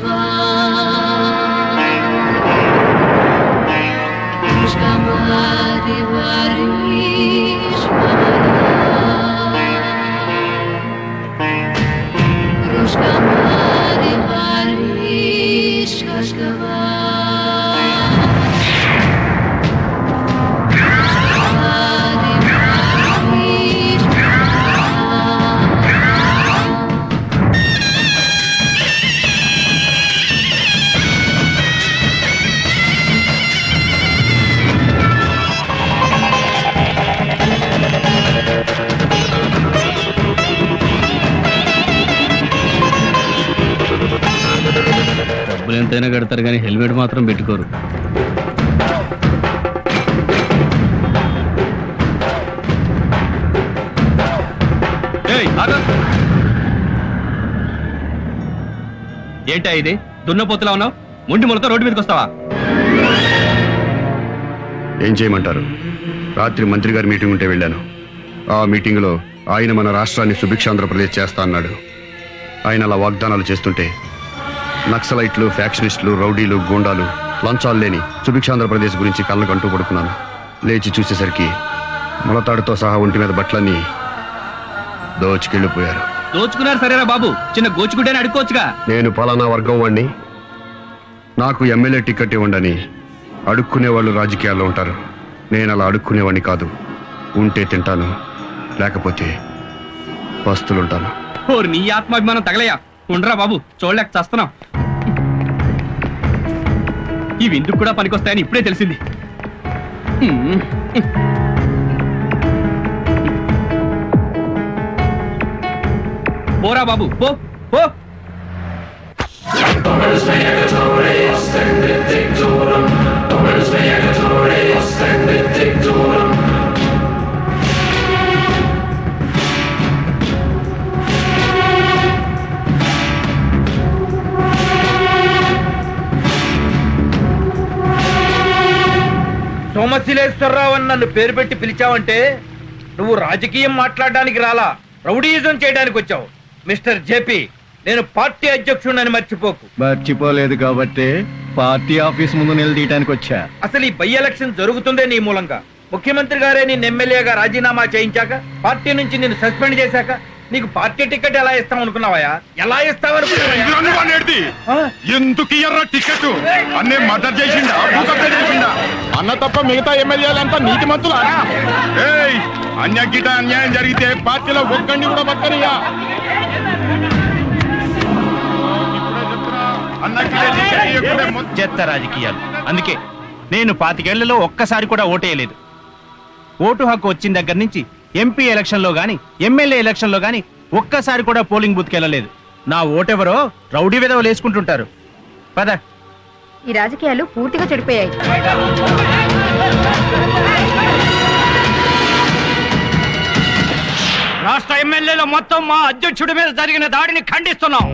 డబ్బులు ఎంతైనా కడతారు కానీ హెల్మెట్ మాత్రం పెట్టుకోరు ఏయ్, ఆగు. ఏంటా ఇది దున్నపోతులా ఉన్నావు ముండి మొలతో రోడ్డు మీదకి వస్తావా ఏం చేయమంటారు రాత్రి మంత్రి గారి మీటింగ్ ఉంటే వెళ్ళాను ఆ మీటింగ్లో ఆయన మన రాష్ట్రాన్ని సుభిక్షాంధ్రప్రదేశ్ చేస్తా అన్నాడు ఆయన అలా వాగ్దానాలు చేస్తుంటే నక్సలైట్లు ఫ్యాక్షనిస్టులు రౌడీలు గూండాలు లంచాలు లేని సుభిక్షాంధ్రప్రదేశ్ గురించి కళ్ళకంటూ పడుకున్నాను లేచి చూసేసరికి మొలతాడుతో సహా ఒంటి మీద బట్టలన్నీ దోచుకెళ్ళిపోయారు దోచుకున్నారు సరేరా బాబు చిన్న గోచుకుంటేనే అడుక్కోవచ్చుగా నేను పలానా వర్గం వాణ్ణి నాకు ఎమ్మెల్యే టికెట్ ఇవ్వండని అడుక్కునే వాళ్ళు రాజకీయాల్లో ఉంటారు నేను అలా అడుక్కునేవాడిని కాదు ఉంటే తింటాను లేకపోతే పస్తులుంటాను ఓరి నీ ఆత్మాభిమానం తగలయ్యా ఉండరా బాబు చూడలేక చస్తున్నాం ఇవి ఎందుకు కూడా పనికొస్తాయని ఇప్పుడే తెలిసింది ఉమ్. పోరా బాబు పో పో సోమశిలేశ్వరరావు అని నన్ను పేరు పెట్టి పిలిచావంటే నువ్వు రాజకీయం మాట్లాడడానికి రాలా రౌడీయిజం చేయడానికి వచ్చావు మిస్టర్ జేపీ నేను పార్టీ అధ్యక్షుడిని మర్చిపోకు మర్చిపోలేదు కాబట్టి పార్టీ ఆఫీస్ ముందు నిలదీయటానికి వచ్చా అసలు ఈ బై ఎలక్షన్ జరుగుతుందే నీ మూలంగా ముఖ్యమంత్రి గారే నిన్ను ఎమ్మెల్యేగా రాజీనామా చేయించాక పార్టీ నుంచి నిన్ను సస్పెండ్ చేశాక నీకు పార్టీ టికెట్ ఎలా ఇస్తాం అనుకున్నావా ఎలా ఇస్తావు అనుకున్నావా ఎందుకు ఎర్ర టికెట్ అన్నే మర్డర్ చేసిండా భూకబ్జ చేసిండా అన్న తప్ప మిగతా ఎమ్మెల్యేలంతా నీతి మంతులా ఏయ్ అన్యగిట అన్యాయం జరిగితే పార్టీలో ఒక్కడిని కూడా పక్కనియా చెత్త రాజకీయాలు అందుకే నేను పాతికేళ్లలో ఒక్కసారి కూడా ఓటేయలేదు ఓటు హక్కు వచ్చిన దగ్గర నుంచి ఎంపీ ఎలక్షన్లో గాని ఎమ్మెల్యే ఎలక్షన్లో గాని ఒక్కసారి కూడా పోలింగ్ బూత్కి వెళ్ళలేదు నా ఓటెవరో రౌడీ విధవలు వేసుకుంటుంటారు పద ఈ రాజకీయాలు పూర్తిగా చెడిపోయాయి రాష్ట్ర ఎమ్మెల్యేలు మొత్తం మా అధ్యక్షుడి మీద జరిగిన దాడిని ఖండిస్తున్నాం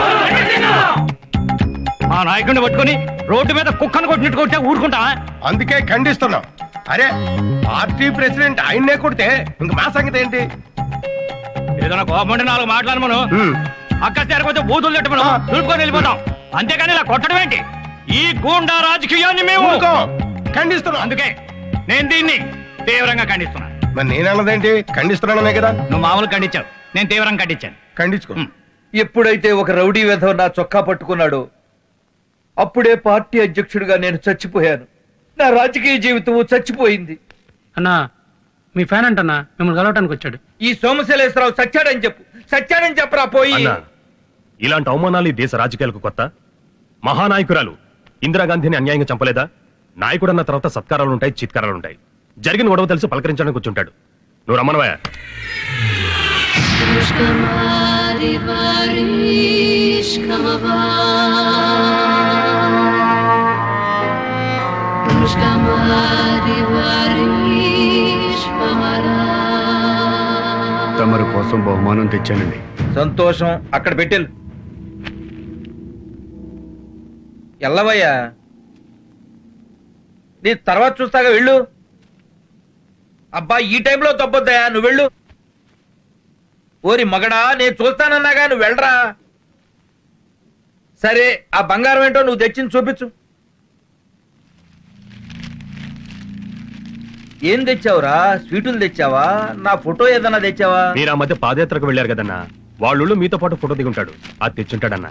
మా నాయకుడిని పట్టుకొని రోడ్డు మీద కుక్కను కొట్టినట్టు కొట్టే ఊరుకుంటావా అందుకే ఖండిస్తున్నాం అరే పార్టీ ప్రెసిడెంట్ ఆయన్నే కొడితే ఇంక మా సంగతి ఏంటి ఏదైనా కోపండి నాలుగు మాట్లాడమను అక్క చేరకపోతే బూతులు తిట్టమను దులుపుకొని వెళ్ళిపోతాం అంతేగాని ఇలా కొట్టడం ఏంటి ఈ గూండా రాజకీయాన్ని మేము ఊరుకో. ఖండిస్తున్నాం అందుకే నేను దీన్ని తీవ్రంగా ఖండిస్తున్నా మరి నేనన్నదేంటి ఖండిస్తున్నాననే కదా నువ్వు మామూలు ఖండించావు నేను తీవ్రంగా ఖండించాను ఖండించుకో ఎప్పుడైతే ఒక రౌడీ వెధవ నా చొక్కా పట్టుకున్నాడో అప్పుడే పార్టీ అధ్యక్షుడిగా నేను చచ్చిపోయాను నా రాజకీయ జీవితం చచ్చిపోయింది అన్నా మీ ఫ్యాన్ అంటన్నా మిమ్మల్ని కలవటానికి వచ్చాడు ఈ సోమశైలేశ్వరరావు సచ్చాడని చెప్పు సచ్చాడని చెప్పరా పోయి అన్నా ఇలాంటి అవమానాలు ఈ దేశ రాజకీయాలకు కొత్త మహానాయకురాలు ఇందిరాగాంధీని అన్యాయంగా చంపలేదా నాయకుడన్న తర్వాత సత్కారాలు ఉంటాయి చిత్కారాలు ఉంటాయి జరిగిన గొడవ తెలిసి పలకరించడానికి కూర్చుంటాడు నువ్వు రమ్మనవా తమరి కోసం బహుమానం తెచ్చానండి సంతోషం అక్కడ పెట్టెలు ఎల్లవయ్యా నీ తర్వాత చూస్తాగా వెళ్ళు అబ్బా ఈ టైంలో తప్పొద్దయా నువ్వు వెళ్ళు ఓరి మగడా నేను చూస్తానన్నాగా నువ్వు వెళ్ళరా సరే ఆ బంగారం ఏంటో నువ్వు తెచ్చింది చూపించు ఏం తెచ్చావురా స్వీటులు తెచ్చావా నా ఫోటో ఏదన్నా తెచ్చావా మీరు ఆ మధ్య పాదయాత్రకు వెళ్ళారు కదన్నా వాళ్ళు మీతో పాటు ఫోటో దిగుంటాడు అది తెచ్చుంటాడన్నా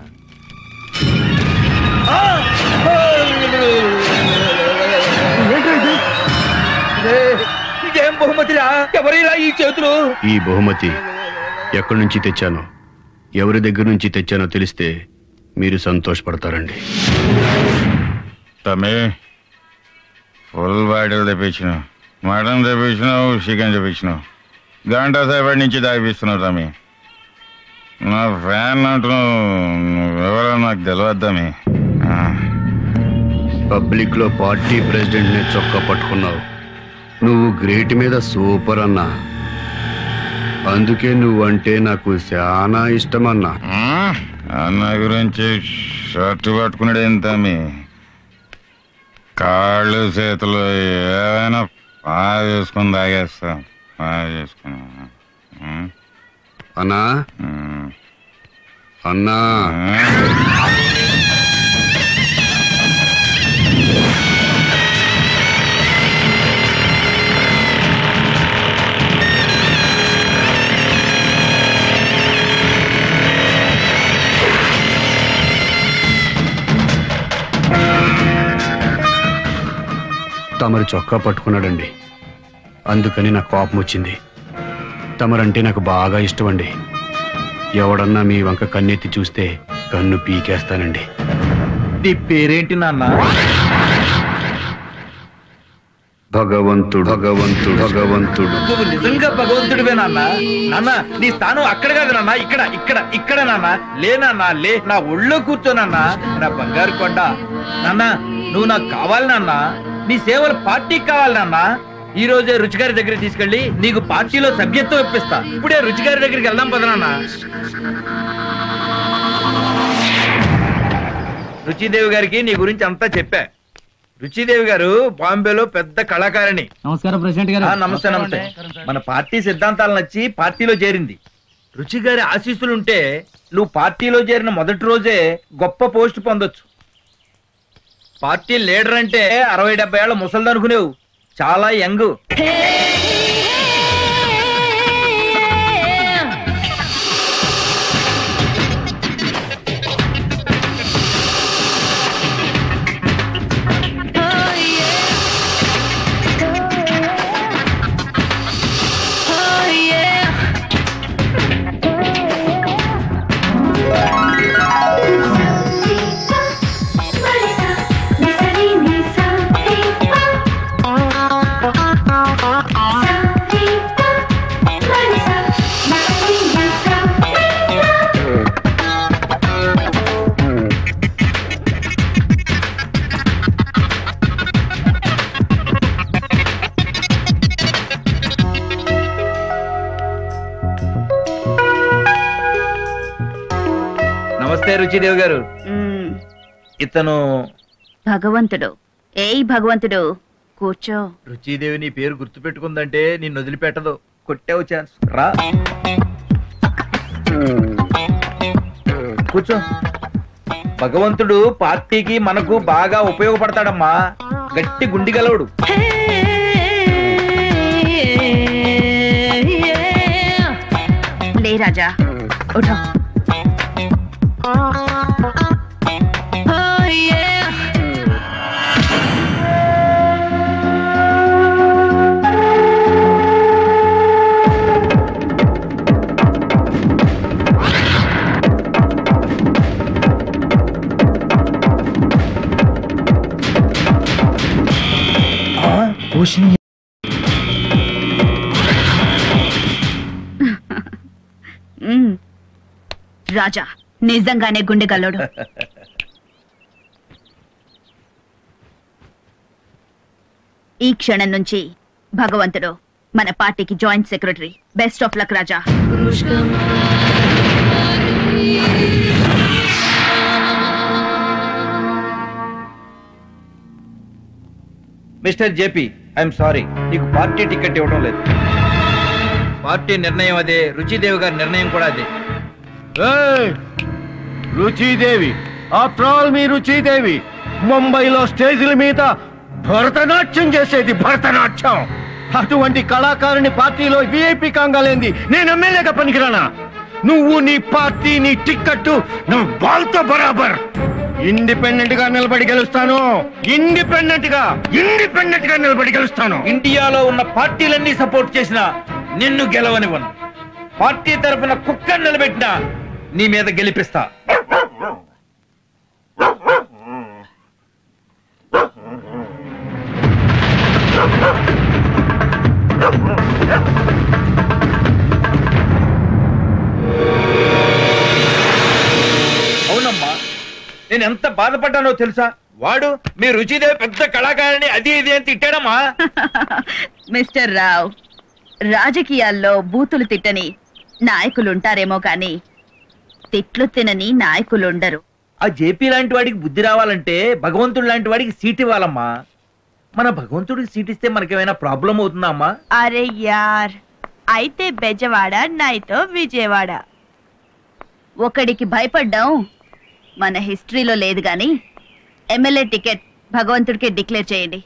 రే, ఇదేం బహుమతిరా ఎవరిలా ఈ చేతులు ఈ బహుమతి ఎక్కడి నుంచి తెచ్చానో ఎవరి దగ్గర నుంచి తెచ్చానో తెలిస్తే మీరు సంతోషపడతారండి తమ్మి ఫుల్ బాటిల్ తెప్పించినావు మటన్ తెప్పించినావు చికెన్ తెప్పించినావు గంట సేపటి నుంచి తాగిపిస్తున్నావు తమ్మి నా ఫ్యాన్ అంటున్నావు నువ్వెవరో నాకు తెలియదు తమ్మి ఆ, పబ్లిక్ లో పార్టీ ప్రెసిడెంట్ ని చొక్కా పట్టుకున్నావు నువ్వు గ్రేట్ మీద సూపర్ అన్నా అందుకే నువ్వంటే నాకు చాలా ఇష్టమన్నా ఆ, అన్న గురించి షర్ట్ పట్టుకున్నాడు ఏం తమ్మి కాళ్ళు చేతులు ఏమైనా బాగా చేసుకుని తాగేస్తా బాగా చేసుకుని ఉం? అన్నా ఉం. అన్నా తమరు చొక్కా పట్టుకున్నాడండి అందుకని నాకు కోపం వచ్చింది తమరంటే నాకు బాగా ఇష్టం అండి ఎవడన్నా మీ వంక కన్నెత్తి చూస్తే కన్ను పీకేస్తానండి నీ పేరేంటి నాన్న భగవంతుడు భగవంతుడు భగవంతుడు నువ్వు నిజంగా భగవంతుడివే నాన్న నాన్న నీ స్థానం అక్కడ కాదు నాన్న ఇక్కడ ఇక్కడ ఇక్కడ నాన్న లే నాన్న లే నా ఒళ్ళో కూర్చోనన్నా నా బంగారు కొండ నాన్న నువ్వు నాకు కావాలి నాన్న నీ సేవలు పార్టీకి కావాలి నాన్న ఈ రోజే రుచిగారి దగ్గర తీసుకెళ్లి నీకు పార్టీలో సభ్యత్వం ఇప్పిస్తా ఇప్పుడే రుచిగారి దగ్గరికి వెళ్దాం పద నాన్న రుచిదేవి గారికి నీ గురించి అంతా చెప్పా రుచిదేవి గారు బాంబేలో పెద్ద కళాకారిణి నమస్కారం ప్రెసిడెంట్ ఆ, నమస్తే నమస్తే మన పార్టీ సిద్ధాంతాలు నచ్చి పార్టీలో చేరింది రుచి గారి ఆశీస్సులుంటే నువ్వు పార్టీలో చేరిన మొదటి రోజే గొప్ప పోస్ట్ పొందొచ్చు పార్టీ లీడర్ అంటే అరవై డెబ్బై ఏళ్ళ ముసలిది అనుకునేవు చాలా యంగ్ నమస్తే రుచిదేవి గారు మ్మ్. ఇతను భగవంతుడు ఏయ్ భగవంతుడు కూర్చో రుచిదేవి నీ పేరు గుర్తు పెట్టుకుందంటే నిన్ను వదిలిపెట్టదు కొట్టావు ఛాన్స్ రా కూర్చో భగవంతుడు పార్టీకి మనకు బాగా ఉపయోగపడతాడమ్మా గట్టి గుండి గలవుడు లే రాజా ఉఠో మ్మ్. రాజా నిజంగానే గుండె గల్లోడు ఈ క్షణం నుంచి భగవంతుడు మన పార్టీకి joint secretary best of luck Raja mister JP I'm sorry నీకు పార్టీ టికెట్ ఇవ్వడం లేదు పార్టీ నిర్ణయం అదే రుచిదేవి గారి నిర్ణయం కూడా అదే ఏయ్! రుచిదేవి ఆఫ్టర్ ఆల్ మీరు శ్రీదేవి ముంబైలో స్టేజీల మీద భరతనాట్యం చేసేది భరతనాట్యం అటువంటి కళాకారుని పార్టీలో విఐపి కాంగాలేంది నేను ఎమ్మెల్యేగా పనికిరానా నువ్వు నీ పార్టీ నీ టిక్కెట్ నువ్వు వాళ్ళతో బరాబర్ ఇండిపెండెంట్ గా నిలబడి గెలుస్తాను ఇండిపెండెంట్ గా ఇండిపెండెంట్ గా నిలబడి గెలుస్తాను ఇండియాలో ఉన్న పార్టీలన్నీ సపోర్ట్ చేసినా నిన్ను గెలవనివ్వను పార్టీ తరఫున కుక్కను నిలబెట్టినా నీ మీద గెలిపిస్తా అవునమ్మా నేను ఎంత బాధపడ్డానో తెలుసా వాడు మీ రుచిదేవి పెద్ద కళాకారిణి అది ఇది అని తిట్టాడమ్మా మిస్టర్ రావ్ రాజకీయాల్లో బూతులు తిట్టని నాయకులుంటారేమో కానీ తిట్లు తినని నాయకులుండరు ఆ జేపీ లాంటి వాడికి బుద్ధి రావాలంటే భగవంతుడు లాంటి వాడికి సీట్ ఇవ్వాలమ్మా మన భగవంతుడికి సీట్ ఇస్తే మనకేమైనా ప్రాబ్లం అవుతుందా అమ్మా అరే యార్ అయితే బెజవాడ నైతో విజయవాడ ఒకడికి భయపడ్డం మన హిస్టరీలో లేదు గాని ఎమ్మెల్యే టికెట్ భగవంతుడికి డిక్లేర్ చేయండి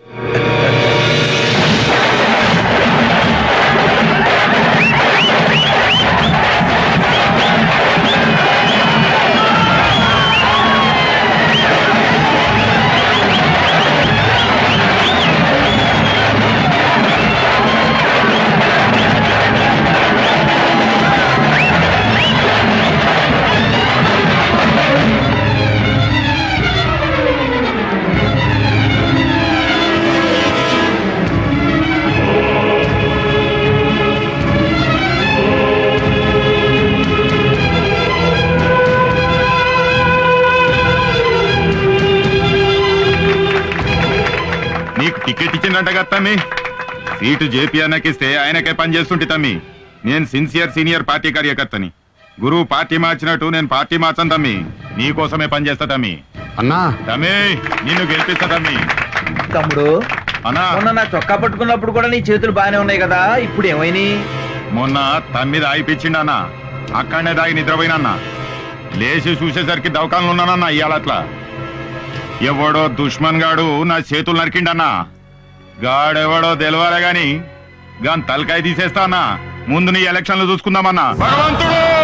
నీకు టికెట్ ఇచ్చిందంట కదా తమ్మి సీటు జేపీ అన్నకిస్తే ఆయనకే పని చేస్తుంటే తమ్మి నేను సిన్సియర్ సీనియర్ పార్టీ కార్యకర్తని గురువు పార్టీ మార్చినట్టు నేను పార్టీ మార్చను తమ్మి నీకోసమే పని చేస్తా తమ్మి అన్నా తమ్మి నిన్ను గెలిపిస్తా తమ్మి తమ్ముడు అన్నా మొన్న నా చొక్కా పట్టుకున్నప్పుడు కూడా నీ చేతులు బానే ఉన్నాయి కదా ఇప్పుడు ఏమైనాయి మొన్న తమ్మిది ఆగిపించిండన్న అక్కడనే దాగి నిద్రపోయినన్న లేచి చూసేసరికి దవకాన్లు ఉన్నానన్న ఇవాళ అట్లా ఎవడో దుష్మన్ గాడు నా చేతులు నరికిండన్నా గాడెవడో తెలవాలే గాని గాని తలకాయ తీసేస్తా అన్నా ముందు నీ ఎలక్షన్లు చూసుకుందామన్నా భగవంతుడు